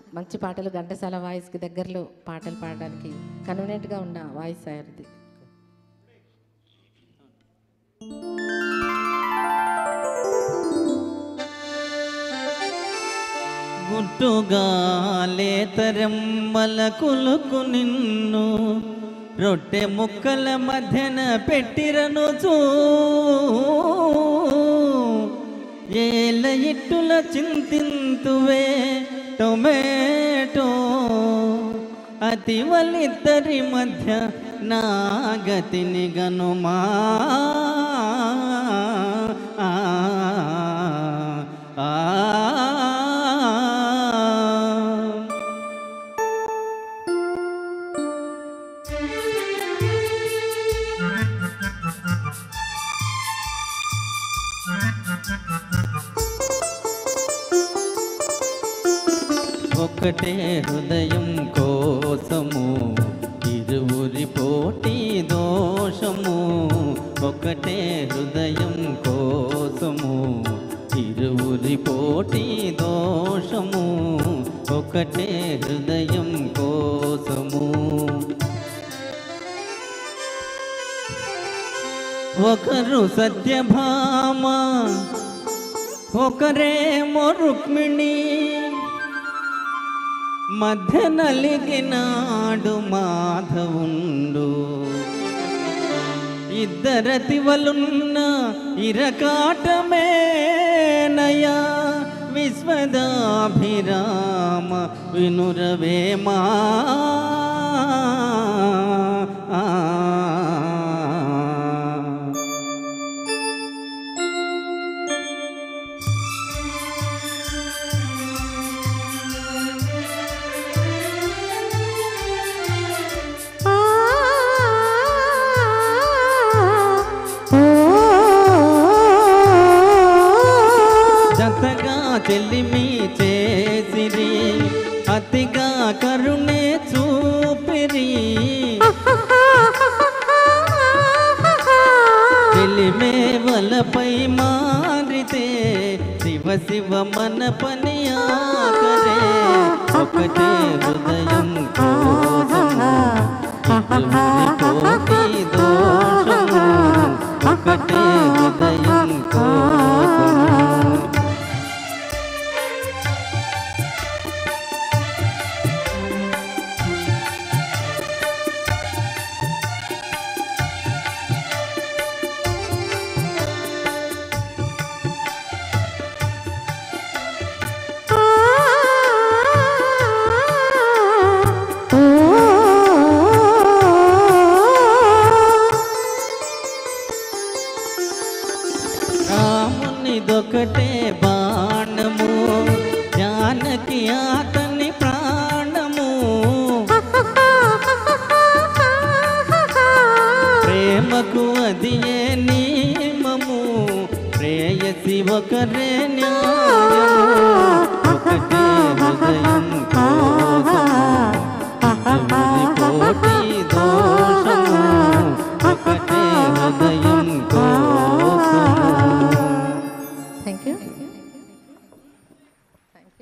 మంచి పాటలు ఘంటసాల వాయిస్కి దగ్గరలో పాటలు పాడడానికి కన్వీనియంట్గా ఉన్న వాయిస్ ఆయనది గుట్టుగా లేతరెమ్మల కులుకు నిన్ను రొట్టె ముక్కల మధ్యన పెట్టిరను చూ ఏల ఇట్టుల చింతింతువే టొమాటో అతి వాళ్ళిద్దరి మధ్య నా గతిని గనుమా ఆ, ఆ, ఆ. ఒకటే హృదయం కోసము ఇరువురి పోటీ దోషము ఒకటే హృదయం కోసము ఇరువురి పోటీ దోషము ఒకటే హృదయం కోసము ఒకరు సత్యభామ ఒకరేమో రుక్మిణి మధ్య నలిగినాడు మాధవుండు ఇద్దరతివలున్న ఇరకాటమేనయా విశ్వదాభిరామ వినురవేమా జతగా చెల్లిమి చేసిరి అతిగా కరుణే చూపిరి చెలిమే వలపై మారితే శివ శివ మన పని ఆకరే ఒకటే హృదయం కోసము ఇరువురి కోటి దోషము ఒకటే హృదయం కోసము రామునిదొకటే బాణము జానకి అతని ప్రాణము ప్రేమకు అది ఏ నియమము ప్రేయసి ఒకరే న్యాయము ఒకటే హృదయం కోసము